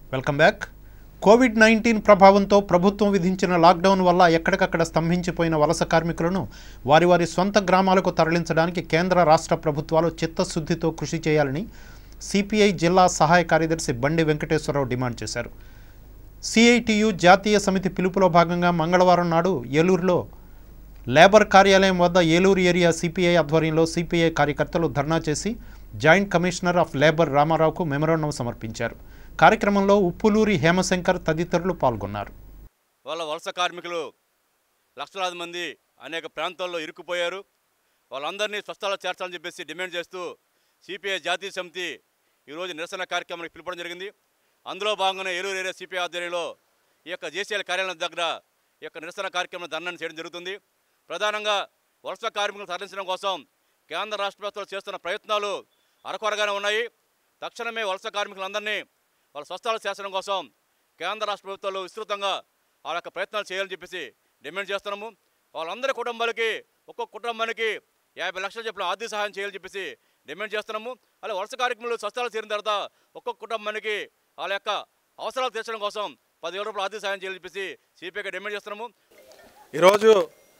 welcome back Covid nineteen ప్రభావంతో ప్రభుత్వం విధించిన లాక్డౌన్ వల్ల ఎక్కడికక్కడ స్తంభించిపోయిన వలస కార్మికులను వారి వారి సొంత గ్రామాలకు తరలించడానికి కేంద్ర రాష్ట్ర ప్రభుత్వాలు చిత్తశుద్ధితో కృషి చేయాలని సిపిఐ జిల్లా సహాయ కార్యదర్శి బండి వెంకటేశ్వరరావు డిమాండ్ చేశారు సిఐటియు జాతీయ సమితి పిలుపులో భాగంగా మంగళవారం నాడు ఏలూరులో లేబర్ కార్యాలయం వద్ద ఏలూరు ఏరియా సిపిఐ ఆధ్వర్యంలో సిపిఐ కార్యకర్తలు ధర్నా చేసి జాయింట్ కమిషనర్ ఆఫ్ లేబర్ రామారావుకు మెమరాండం సమర్పించారు కార్యక్రమంలో ఉప్పులూరి హేమశంకర్ తదితరులు పాల్గొన్నారు వాళ్ళ వలస కార్మికులు లక్షలాది మంది అనేక ప్రాంతాల్లో ఇరుక్కుపోయారు వాళ్ళందరినీ స్వస్థాలు చేర్చాలని చెప్పేసి డిమాండ్ చేస్తూ సిపిఐ జాతీయ సమితి ఈరోజు నిరసన కార్యక్రమానికి పిలుపడం జరిగింది అందులో భాగంగానే ఏలూరు ఏరియా సిపిఐ ఆధ్వర్యంలో ఈ యొక్క జేసీఎల్ కార్యాలయం దగ్గర ఈ యొక్క నిరసన కార్యక్రమం ధర్నాన్ని చేయడం జరుగుతుంది ప్రధానంగా వలస కార్మికులను తరలించడం కోసం కేంద్ర రాష్ట్ర ప్రభుత్వాలు చేస్తున్న ప్రయత్నాలు అరకొరగానే ఉన్నాయి తక్షణమే వలస కార్మికులందరినీ వాళ్ళ స్వస్థాలు చేర్చడం కోసం కేంద్ర రాష్ట్ర ప్రభుత్వాలు విస్తృతంగా వాళ్ళ యొక్క ప్రయత్నాలు చేయాలని చెప్పేసి డిమాండ్ చేస్తున్నాము వాళ్ళందరి కుటుంబాలకి ఒక్కొక్క కుటుంబానికి యాభై లక్షలు చెప్పిన ఆర్థిక సహాయం చేయాలని చెప్పేసి డిమాండ్ చేస్తున్నాము అలాగే వలస కార్యక్రమాలు స్వస్థాలు చేరిన తర్వాత ఒక్కొక్క కుటుంబానికి వాళ్ళ యొక్క అవసరాలు తీర్చడం కోసం పదివేల రూపాయలు ఆర్థిక సహాయం చేయాలని చెప్పేసి సిపిఐగా డిమాండ్ చేస్తున్నాము ఈరోజు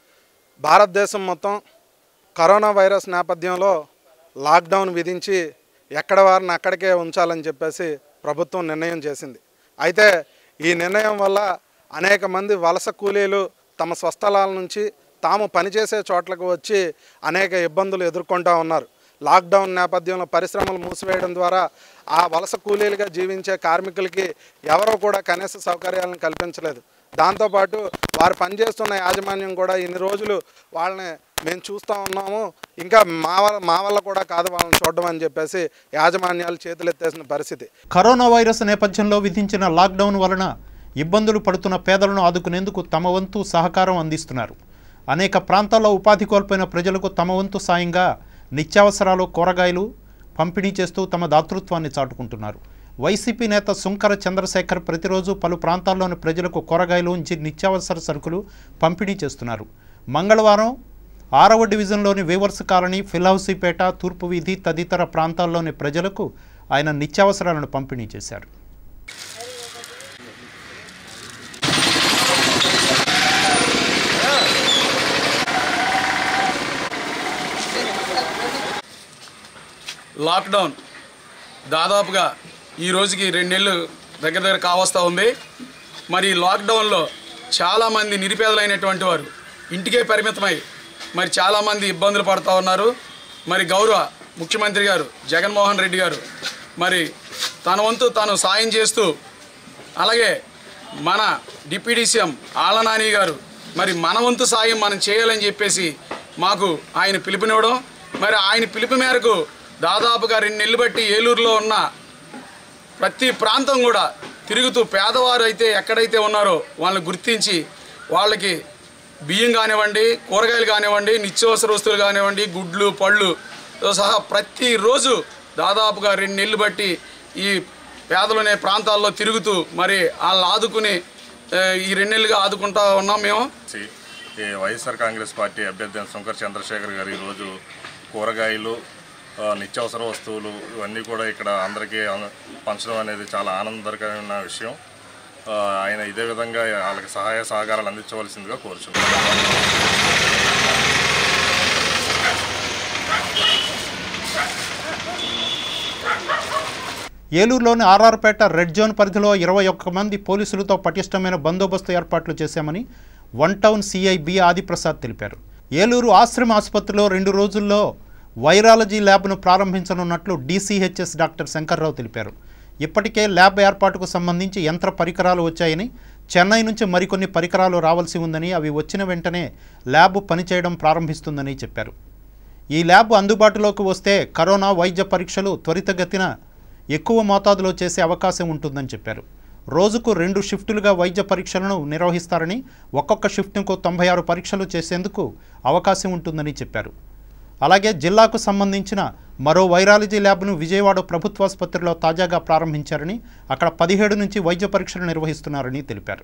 భారతదేశం మొత్తం కరోనా వైరస్ నేపథ్యంలో లాక్డౌన్ విధించి ఎక్కడ వారిని అక్కడికే ఉంచాలని చెప్పేసి ప్రభుత్వం నిర్ణయం చేసింది అయితే ఈ నిర్ణయం వల్ల అనేక మంది వలస కూలీలు తమ స్వస్థలాల నుంచి తాము పనిచేసే చోట్లకు వచ్చి అనేక ఇబ్బందులు ఎదుర్కొంటూ ఉన్నారు లాక్డౌన్ నేపథ్యంలో పరిశ్రమలు మూసివేయడం ద్వారా ఆ వలస కూలీలుగా జీవించే కార్మికులకి ఎవరూ కూడా కనీస సౌకర్యాలను కల్పించలేదు దాంతోపాటు వారు పనిచేస్తున్న యాజమాన్యం కూడా ఇన్ని రోజులు వాళ్ళని మేము చూస్తూ ఉన్నాము ఇంకా మా వల్ల మా వల్ల కూడా కాదు వాళ్ళని చూడడం అని చెప్పేసి యాజమాన్యాలు చేతులెత్తేసిన పరిస్థితి కరోనా వైరస్ నేపథ్యంలో విధించిన లాక్డౌన్ వలన ఇబ్బందులు పడుతున్న పేదలను ఆదుకునేందుకు తమ వంతు సహకారం అందిస్తున్నారు అనేక ప్రాంతాల్లో ఉపాధి కోల్పోయిన ప్రజలకు తమ వంతు సాయంగా నిత్యావసరాలు కూరగాయలు పంపిణీ చేస్తూ తమ దాతృత్వాన్ని చాటుకుంటున్నారు వైసీపీ నేత సుంకర చంద్రశేఖర్ ప్రతిరోజు పలు ప్రాంతాల్లోని ప్రజలకు కూరగాయలు ఉంచి నిత్యావసర సరుకులు పంపిణీ చేస్తున్నారు మంగళవారం ఆరవ డివిజన్లోని వేవర్స్ కాలనీ ఫిల్హౌసీపేట తూర్పు వీధి తదితర ప్రాంతాల్లోని ప్రజలకు ఆయన నిత్యావసరాలను పంపిణీ చేశారు లాక్డౌన్ దాదాపుగా ఈ రోజుకి రెండు నెలలు దగ్గర దగ్గర కావస్తూ ఉంది మరి ఈ లాక్డౌన్లో చాలామంది నిరుపేదలైనటువంటి వారు ఇంటికే పరిమితమై మరి చాలామంది ఇబ్బందులు పడుతూ ఉన్నారు మరి గౌరవ ముఖ్యమంత్రి గారు జగన్మోహన్ రెడ్డి గారు మరి తన వంతు తాను సాయం చేస్తూ అలాగే మన డిప్యూటీ సీఎం ఆలనాని గారు మరి మన వంతు సాయం మనం చేయాలని చెప్పేసి మాకు ఆయన పిలుపునివ్వడం మరి ఆయన పిలుపు మేరకు దాదాపుగా రెండు నెలలు బట్టి ఏలూరులో ఉన్న ప్రతి ప్రాంతం కూడా తిరుగుతూ పేదవారు అయితే ఎక్కడైతే ఉన్నారో వాళ్ళని గుర్తించి వాళ్ళకి బియ్యం కానివ్వండి కూరగాయలు కానివ్వండి నిత్యావసర వస్తువులు కానివ్వండి గుడ్లు పళ్ళు తో సహా ప్రతిరోజు దాదాపుగా రెండు నెలలు బట్టి ఈ పేదలునే ప్రాంతాల్లో తిరుగుతూ మరి వాళ్ళని ఆదుకుని ఆ, ఈ రెండు నెలలుగా ఆదుకుంటా ఉన్నాం మేము సి ఈ వైఎస్ఆర్ కాంగ్రెస్ పార్టీ అభ్యర్థి అయిన శంకర్ చంద్రశేఖర్ గారు ఈరోజు కూరగాయలు ఆ, నిత్యావసర వస్తువులు ఇవన్నీ కూడా ఇక్కడ అందరికీ అన- పంచడం అనేది చాలా ఆనందకరమైన విషయం ఆ, ఆయన ఇదే విధంగా వాళ్ళకి సహాయ సహకారాలు అందించవలసిందిగా కోరుచున్నాను ఏలూరులోని ఆర్ఆర్పేట రెడ్ జోన్ పరిధిలో ఇరవై ఒక్క మంది పోలీసులతో పటిష్టమైన బందోబస్తు ఏర్పాట్లు చేశామని one town CI B Adiprasad తెలిపారు ఏలూరు ఆశ్రమ ఆసుపత్రిలో రెండు రోజుల్లో వైరాలజీ ల్యాబ్ను ప్రారంభించనున్నట్లు డీసీహెచ్ఎస్ డాక్టర్ శంకర్రావు తెలిపారు ఇప్పటికే ల్యాబ్ ఏర్పాటుకు సంబంధించి యంత్ర పరికరాలు వచ్చాయని చెన్నై నుంచి మరికొన్ని పరికరాలు రావాల్సి ఉందని అవి వచ్చిన వెంటనే ల్యాబ్ పనిచేయడం ప్రారంభిస్తుందని చెప్పారు ఈ ల్యాబ్ అందుబాటులోకి వస్తే కరోనా వైద్య పరీక్షలు త్వరితగతిన ఎక్కువ మోతాదులో చేసే అవకాశం ఉంటుందని చెప్పారు రోజుకు రెండు షిఫ్టులుగా వైద్య పరీక్షలను నిర్వహిస్తారని ఒక్కొక్క షిఫ్ట్కు తొంభై ఆరు పరీక్షలు చేసేందుకు అవకాశం ఉంటుందని చెప్పారు అలాగే జిల్లాకు సంబంధించిన మరో వైరాలజీ ల్యాబ్ను విజయవాడ ప్రభుత్వాసుపత్రిలో తాజాగా ప్రారంభించారని అక్కడ పదిహేడు నుంచి వైద్య పరీక్షలు నిర్వహిస్తున్నారని తెలిపారు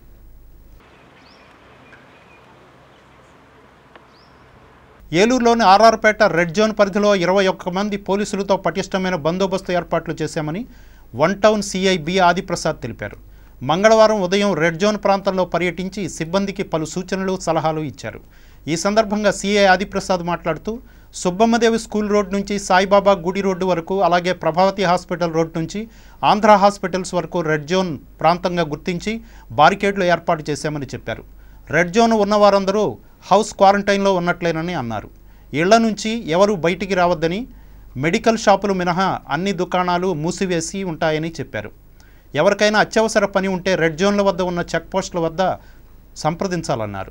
ఏలూరులోని ఆర్ఆర్పేట రెడ్ జోన్ పరిధిలో ఇరవై ఒక్క మంది పోలీసులతో పటిష్టమైన బందోబస్తు ఏర్పాట్లు చేశామని one town CI B Adiprasad తెలిపారు మంగళవారం ఉదయం రెడ్ జోన్ ప్రాంతంలో పర్యటించి సిబ్బందికి పలు సూచనలు సలహాలు ఇచ్చారు ఈ సందర్భంగా సిఐ ఆదిప్రసాద్ మాట్లాడుతూ సుబ్బమ్మదేవి స్కూల్ రోడ్ నుంచి సాయిబాబా గుడి రోడ్డు వరకు అలాగే ప్రభావతి హాస్పిటల్ రోడ్ నుంచి ఆంధ్ర హాస్పిటల్స్ వరకు రెడ్ జోన్ ప్రాంతంగా గుర్తించి బారికేడ్లు ఏర్పాటు చేశామని చెప్పారు రెడ్ జోన్ ఉన్న వారందరూ హౌస్ క్వారంటైన్లో ఉన్నట్లేనని అన్నారు ఇళ్ల నుంచి ఎవరూ బయటికి రావద్దని మెడికల్ షాపులు మినహా అన్ని దుకాణాలు మూసివేసి ఉంటాయని చెప్పారు ఎవరికైనా అత్యవసర పని ఉంటే రెడ్ జోన్ల వద్ద ఉన్న చెక్ పోస్టుల వద్ద సంప్రదించాలన్నారు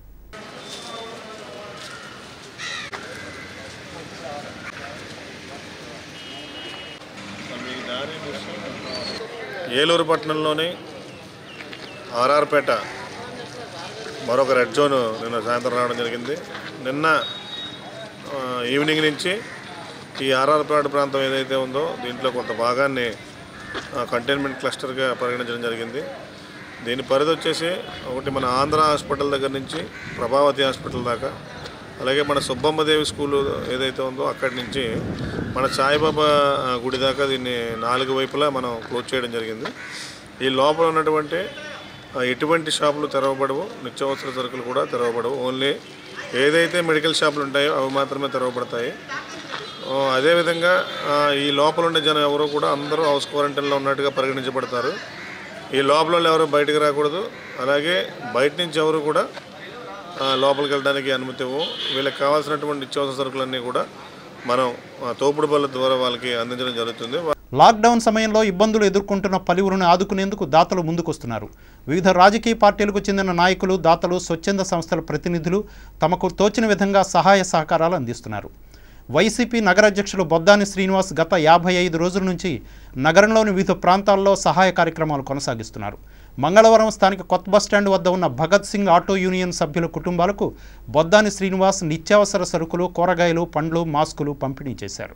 ఏలూరు పట్టణంలోని ఆర్ఆర్పేట మరొక రెడ్ జోన్ నిన్న సాయంత్రం రావడం జరిగింది నిన్న ఆ, ఈవినింగ్ నుంచి ఈ ఆర్ఆర్పేట ప్రాంతం ఏదైతే ఉందో దీంట్లో కొంత భాగాన్ని ఆ, కంటైన్మెంట్ క్లస్టర్గా పరిగణించడం జరిగింది దీని పరిధి వచ్చేసి ఒకటి మన ఆంధ్ర హాస్పిటల్ దగ్గర నుంచి ప్రభావతి హాస్పిటల్ దాకా అలాగే మన సుబ్బమ్మదేవి స్కూలు ఏదైతే ఉందో అక్కడి నుంచి మన సాయిబాబా ఆ, గుడి దాకా దీన్ని నాలుగు వైపులా మనం క్లోజ్ చేయడం జరిగింది ఈ లోపల ఉన్నటువంటి ఆ, ఎటువంటి షాపులు తెరవబడవు నిత్యావసర సరుకులు కూడా తెరవబడవు ఓన్లీ ఏదైతే మెడికల్ షాపులు ఉంటాయో అవి మాత్రమే తెరవబడతాయి ఆ, అదేవిధంగా ఆ, ఈ లోపల ఉండే జనం ఎవరు కూడా అందరూ హౌస్ క్వారంటైన్లో ఉన్నట్టుగా పరిగణించబడతారు ఈ లోపల వాళ్ళు ఎవరు బయటకు రాకూడదు అలాగే బయట నుంచి ఎవరు కూడా ఆ, లోపలికి వెళ్ళడానికి అనుమతి ఇవ్వము వీళ్ళకి కావాల్సినటువంటి నిత్యావసర సరుకులన్నీ కూడా మనం ఆ, తోపుడు బళ్ళ ద్వారా వాళ్ళకి అందించడం జరుగుతుంది లాక్డౌన్ సమయంలో ఇబ్బందులు ఎదుర్కొంటున్న పలువురిని ఆదుకునేందుకు దాతలు ముందుకొస్తున్నారు వివిధ రాజకీయ పార్టీలకు చెందిన నాయకులు దాతలు స్వచ్ఛంద సంస్థల ప్రతినిధులు తమకు తోచిన విధంగా సహాయ సహకారాలు అందిస్తున్నారు వైసీపీ నగర అధ్యక్షులు బొద్దాని శ్రీనివాస్ గత యాభై ఐదు రోజుల నుంచి నగరంలోని వివిధ ప్రాంతాల్లో సహాయ కార్యక్రమాలు కొనసాగిస్తున్నారు మంగళవారం స్థానిక కొత్త బస్టాండ్ వద్ద ఉన్న భగత్ సింగ్ ఆటో యూనియన్ సభ్యుల కుటుంబాలకు బొద్దాని శ్రీనివాస్ నిత్యావసర సరుకులు కూరగాయలు పండ్లు మాస్కులు పంపిణీ చేశారు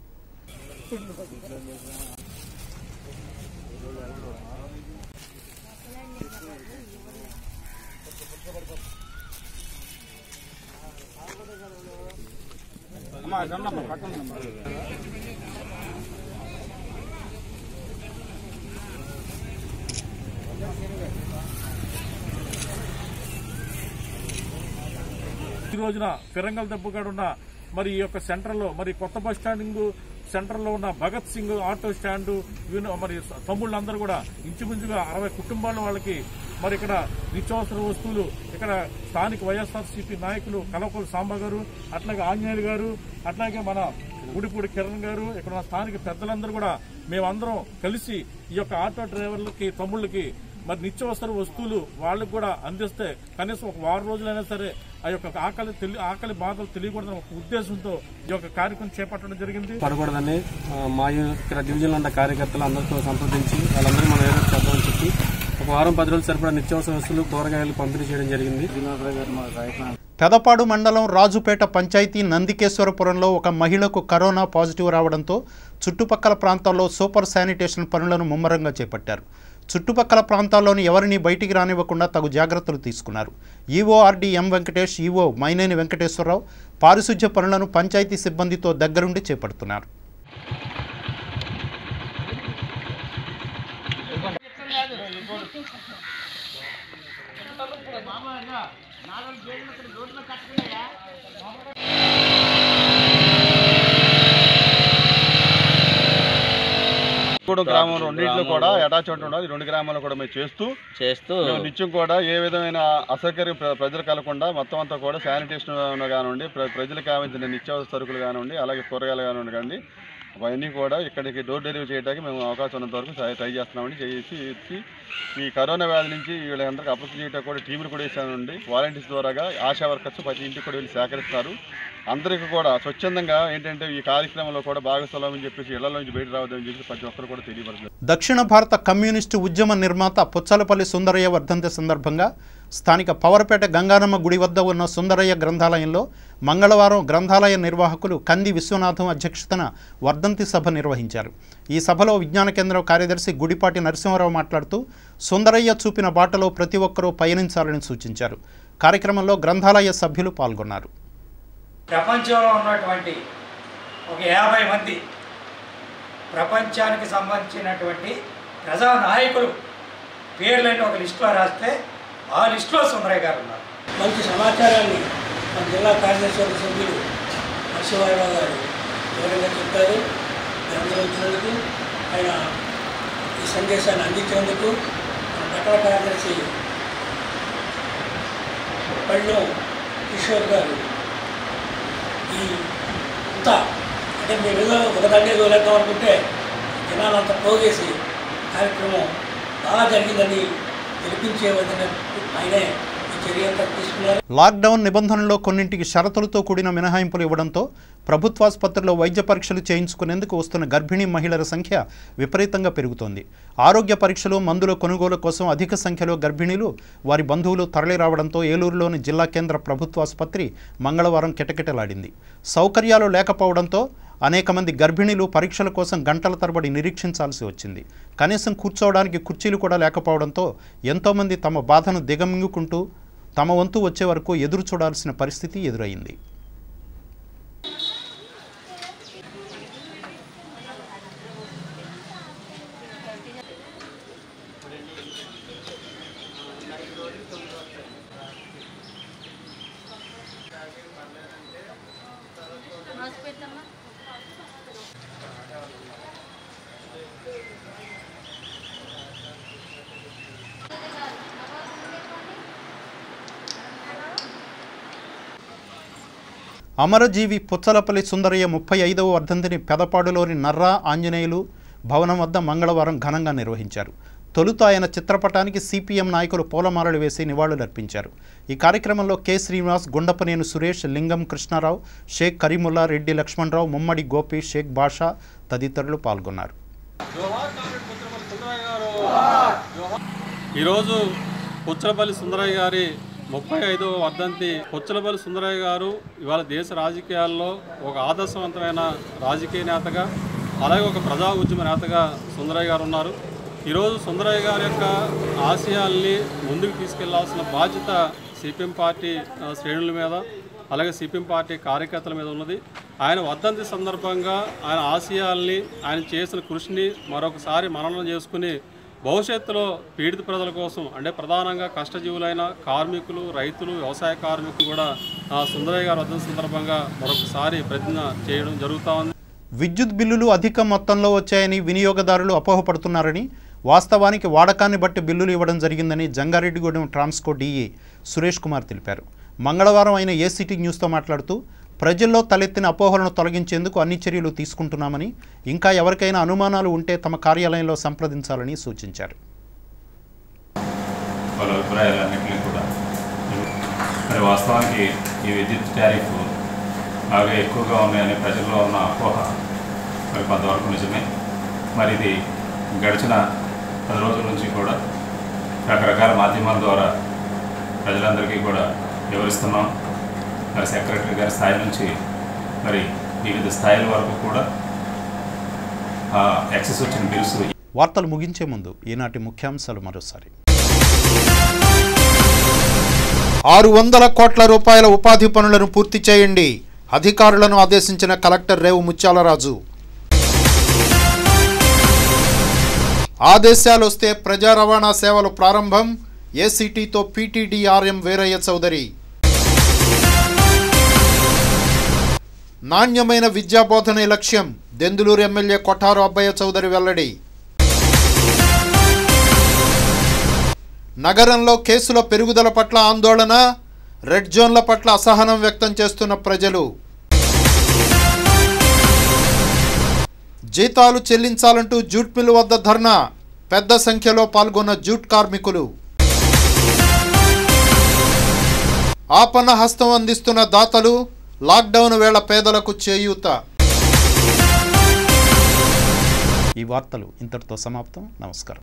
ఈ రోజున ఫిరంగల్ దెబ్బకాడ ఉన్న మరి ఈ యొక్క సెంటర్లో మరి కొత్త బస్ స్టాండింగ్ సెంటర్లో ఉన్న భగత్ సింగ్ ఆటో స్టాండ్ వీళ్ళు మరి తమ్ముళ్ళందరూ కూడా ఇంచుమించుగా అరవై కుటుంబాల వాళ్ళకి మరి ఇక్కడ నిత్యావసర వస్తువులు ఇక్కడ స్థానిక వైఎస్ఆర్సీపీ నాయకులు కలవకోలు సాంబ గారు అట్లాగే ఆంజనేయులు గారు అట్లాగే మన గుడిపూడి కిరణ్ గారు ఇక్కడ ఉన్న స్థానిక పెద్దలందరూ కూడా మేమందరం కలిసి ఈ యొక్క ఆటో డ్రైవర్లకి తమ్ముళ్ళకి మరి నిత్యావసర వస్తువులు వాళ్ళకు కూడా అందిస్తే కనీసం ఒక వారం రోజులైనా సరే ఆ యొక్క ఆకలి తెలి ఆకలి బాధలు తెలియకూడదని ఒక ఉద్దేశంతో ఈ యొక్క కార్యక్రమం చేపట్టడం జరిగింది పడకూడదని ఆ, మా ఇక్కడ డివిజన్లో ఉన్న కార్యకర్తలు అందరితో సంప్రదించి వాళ్ళందరూ మనం ఏదో చేద్దామని చెప్పి ఒక వారం పది రోజులు సరిపడా నిత్యావసర వస్తువులు కూరగాయలు పంపిణీ చేయడం జరిగింది పెదపాడు మండలం రాజుపేట పంచాయతీ నందికేశ్వరపురంలో ఒక మహిళకు కరోనా పాజిటివ్ రావడంతో చుట్టుపక్కల ప్రాంతాల్లో సూపర్ శానిటేషన్ పనులను ముమ్మరంగా చేపట్టారు చుట్టుపక్కల ప్రాంతాల్లోని ఎవరిని బయటికి రానివ్వకుండా తగు జాగ్రత్తలు తీసుకున్నారు EORD M Venkatesh EO Maineni Venkateswara Rao పారిశుధ్య పనులను పంచాయతీ సిబ్బందితో దగ్గరుండి చేపడుతున్నారు కూడా గ్రామం రెండింటిలో కూడా అటాచ్మెంట్ ఉండాలి ఈ రెండు గ్రామాలు కూడా మేము చేస్తూ చేస్తూ మేము నిత్యం కూడా ఏ విధమైన అసౌకర్యం ప్ర- ప్రజలు కలగకుండా మొత్తం అంతా కూడా శానిటేషన్ కానివ్వండి ప్ర- ప్రజలకు కావాల్సిన నిత్యావసర సరుకులు కానివ్వండి అలాగే కూరగాయలు కానివ్వండి కానీ అవన్నీ కూడా ఇక్కడికి డోర్ డెలివరీ చేయడానికి మేము అవకాశం ఉన్నంత వరకు ట్రై ట్రై చేస్తున్నామండి చేసి ఇచ్చి ఈ కరోనా వ్యాధి నుంచి వీళ్ళందరికీ అప్రోచ్ చేయడానికి కూడా టీములు కూడా వేసానండి వాలంటీర్స్ ద్వారాగా ఆశా వర్కర్స్ ప్రతి ఇంటికి కూడా వెళ్ళి సేకరిస్తారు అందరికీ కూడా స్వచ్ఛందంగా ఏంటంటే ఈ కార్యక్రమంలో కూడా భాగస్వామ్యం అని చెప్పేసి ఇళ్ల నుంచి బయట రావద్దని చెప్పి ప్రతి ఒక్కరు కూడా తెలియపడుతుంది దక్షిణ భారత కమ్యూనిస్టు ఉద్యమ నిర్మాత పుచ్చలపల్లి సుందరయ్య వర్ధంతి సందర్భంగా స్థానిక పవరపేట గంగానమ్మ గుడి వద్ద ఉన్న సుందరయ్య గ్రంథాలయంలో మంగళవారం గ్రంథాలయ నిర్వాహకులు కంది విశ్వనాథం అధ్యక్షతన వర్ధంతి సభ నిర్వహించారు ఈ సభలో విజ్ఞాన కేంద్రం కార్యదర్శి గుడిపాటి నరసింహారావు మాట్లాడుతూ సుందరయ్య చూపిన బాటలో ప్రతి ఒక్కరూ పయనించాలని సూచించారు కార్యక్రమంలో గ్రంథాలయ సభ్యులు పాల్గొన్నారు ప్రపంచంలో ఉన్నటువంటి ఒక యాభై మంది ప్రపంచానికి సంబంధించినటువంటి ప్రజా నాయకులు పేర్లన్నీ ఒక లిస్టులో రాస్తే ఆ లిస్టులో సుందరయ్య గారు ఉన్నారు మంచి సమాచారాన్ని మన జిల్లా కార్యదర్శి వర్గ సభ్యులు హర్షవారావు గారు వివరంగా చెప్పారు అందరూ వచ్చినందుకు ఆయన ఈ సందేశాన్ని అందించేందుకు మన పట్టణ కార్యదర్శి పళ్ళు కిషోర్ గారు ఈ ఇంత అంటే మేము ఏదో ఒక దండే దూరేద్దాం అనుకుంటే జనాలంతా పోగేసి కార్యక్రమం బాగా జరిగిందని తెలిపించే విధంగా ఆయనే ఈ చర్య అంతా తీసుకున్నారు లాక్డౌన్ నిబంధనల్లో కొన్నింటికి షరతులతో కూడిన మినహాయింపులు ఇవ్వడంతో ప్రభుత్వాసుపత్రిలో వైద్య పరీక్షలు చేయించుకునేందుకు వస్తున్న గర్భిణీ మహిళల సంఖ్య విపరీతంగా పెరుగుతోంది ఆరోగ్య పరీక్షలు మందుల కొనుగోలు కోసం అధిక సంఖ్యలో గర్భిణీలు వారి బంధువులు తరలి రావడంతో ఏలూరులోని జిల్లా కేంద్ర ప్రభుత్వాసుపత్రి మంగళవారం కిటకిటలాడింది సౌకర్యాలు లేకపోవడంతో అనేక మంది గర్భిణీలు పరీక్షల కోసం గంటల తరబడి నిరీక్షించాల్సి వచ్చింది కనీసం కూర్చోవడానికి కుర్చీలు కూడా లేకపోవడంతో ఎంతోమంది తమ బాధను దిగమింగుకుంటూ తమ వంతు వచ్చే వరకు ఎదురు చూడాల్సిన పరిస్థితి ఎదురైంది అమరజీవి పుచ్చలపల్లి సుందరయ్య ముప్పై ఐదవ వర్ధంతిని పెదపాడులోని నర్రా ఆంజనేయులు భవనం వద్ద మంగళవారం ఘనంగా నిర్వహించారు తొలుత ఆయన చిత్రపటానికి సిపిఎం నాయకులు పూలమాలలు వేసి నివాళులర్పించారు ఈ కార్యక్రమంలో కె శ్రీనివాస్ గుండపనేని సురేష్ లింగం కృష్ణారావు షేక్ కరీముల్లా రెడ్డి లక్ష్మణరావు ముమ్మడి గోపి షేక్ బాషా తదితరులు పాల్గొన్నారు ఈరోజు పుచ్చలపల్లి సుందరయ్య గారి ముప్పై ఐదవ వర్ధంతి పుచ్చలపల్లి సుందరయ్య గారు ఇవాళ దేశ రాజకీయాల్లో ఒక ఆదర్శవంతమైన రాజకీయ నేతగా అలాగే ఒక ప్రజా ఉద్యమ నేతగా సుందరయ్య గారు ఉన్నారు ఈరోజు సుందరయ్య గారి యొక్క ఆశయాల్ని ముందుకు తీసుకెళ్లాల్సిన బాధ్యత సిపిఎం పార్టీ ఆ, శ్రేణుల మీద అలాగే సిపిఎం పార్టీ కార్యకర్తల మీద ఉన్నది ఆయన వర్ధంతి సందర్భంగా ఆయన ఆశయాల్ని ఆయన చేసిన కృషిని మరొకసారి మననం చేసుకుని భవిష్యత్తులో పీడిత ప్రజల కోసం అంటే ప్రధానంగా కష్టజీవులైన కార్మికులు రైతులు వ్యవసాయ కార్మికులు కూడా ఆ, సుందరయ్య గారి వర్ధంతి సందర్భంగా మరొకసారి ప్రతిజ్ఞ చేయడం జరుగుతూ ఉంది విద్యుత్ బిల్లులు అధిక మొత్తంలో వచ్చాయని వినియోగదారులు అపోహపడుతున్నారని వాస్తవానికి వాడకాన్ని బట్టి బిల్లులు ఇవ్వడం జరిగిందని జంగారెడ్డిగూడెం ట్రాన్స్కో డీఏ సురేష్ కుమార్ తెలిపారు మంగళవారం ఆయన ఏసీటీ న్యూస్తో మాట్లాడుతూ ప్రజల్లో తలెత్తిన అపోహలను తొలగించేందుకు అన్ని చర్యలు తీసుకుంటున్నామని ఇంకా ఎవరికైనా అనుమానాలు ఉంటే తమ కార్యాలయంలో సంప్రదించాలని సూచించారు వాళ్ళ అభిప్రాయాలన్నింటినీ కూడా మరి వాస్తవానికి ఈ విద్యుత్ టారిఫ్ బాగా ఎక్కువగా ఉన్నాయని ప్రజల్లో ఉన్న అపోహ మరి కొంతవరకు నిజమే మరి ఇది గడిచిన పది రోజుల నుంచి కూడా రకరకాల మాధ్యమాల ద్వారా ప్రజలందరికీ కూడా వివరిస్తున్నాం మరి సెక్రటరీ గారి స్థాయి నుంచి మరి వివిధ స్థాయిల వరకు కూడా ఎక్సెస్ వచ్చిన బిల్స్ వార్తలు ముగించే ముందు ఈనాటి ముఖ్యాంశాలు మరోసారి ఆరు వందల కోట్ల రూపాయల ఉపాధి పనులను పూర్తి చేయండి అధికారులను ఆదేశించిన కలెక్టర్ రేవు ముత్యాలరాజు ఆదేశాలు వస్తే ప్రజా రవాణా సేవలు ప్రారంభం ఏసీటీతో పీటీడీఆర్ఎం వీరయ్య చౌదరి నాణ్యమైన విద్యాబోధనే లక్ష్యం దెందులూరు ఎమ్మెల్యే కొఠారు అబ్బయ్య చౌదరి వెల్లడి నగరంలో కేసుల పెరుగుదల పట్ల ఆందోళన రెడ్ జోన్ల పట్ల అసహనం వ్యక్తం చేస్తున్న ప్రజలు జీతాలు చెల్లించాలంటూ జూట్ మిల్లు వద్ద ధర్నా పెద్ద సంఖ్యలో పాల్గొన్న జూట్ కార్మికులు ఆపన్న హస్తం అందిస్తున్న దాతలు లాక్డౌన్ వేళ పేదలకు చేయూత ఈ వార్తలు ఇంతటితో సమాప్తం నమస్కారం